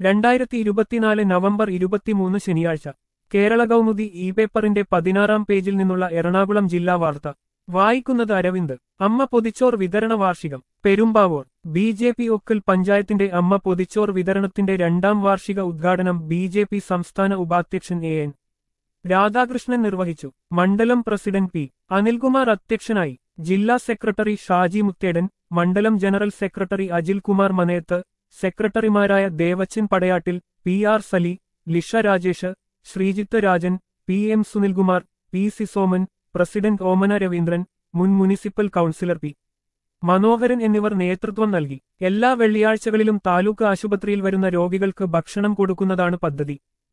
രണ്ടായിരത്തി ഇരുപത്തിനാല് നവംബർ ഇരുപത്തിമൂന്ന് ശനിയാഴ്ച കേരള കൗമുദി ഇ പേപ്പറിന്റെ പതിനാറാം പേജിൽ നിന്നുള്ള എറണാകുളം ജില്ലാ വാർത്ത വായിക്കുന്നത് അരവിന്ദ് അമ്മ പൊതിച്ചോർ വിതരണ വാർഷികം Perumbavoor B J P Okkal പഞ്ചായത്തിന്റെ അമ്മ പൊതിച്ചോർ വിതരണത്തിന്റെ രണ്ടാം വാർഷിക ഉദ്ഘാടനം ബി ജെ പി സംസ്ഥാന ഉപാധ്യക്ഷൻ എ എൻ രാധാകൃഷ്ണൻ നിർവഹിച്ചു മണ്ഡലം പ്രസിഡന്റ് പി അനിൽകുമാർ അധ്യക്ഷനായി ജില്ലാ സെക്രട്ടറി ഷാജി മുത്തേടൻ മണ്ഡലം ജനറൽ സെക്രട്ടറി അജിൽ കുമാർ മനയത്ത് സെക്രട്ടറിമാരായ Devachan Padayattil P R Sali Lisha Rajesh Sreejith Rajan P M Sunilkumar P C Soman president Omana Raveendran മുൻ മുനിസിപ്പൽ കൗൺസിലർ പി മനോഹരൻ എന്നിവർ നേതൃത്വം നൽകി എല്ലാ വെള്ളിയാഴ്ചകളിലും താലൂക്ക് ആശുപത്രിയിൽ വരുന്ന രോഗികൾക്ക് ഭക്ഷണം കൊടുക്കുന്നതാണ് പദ്ധതി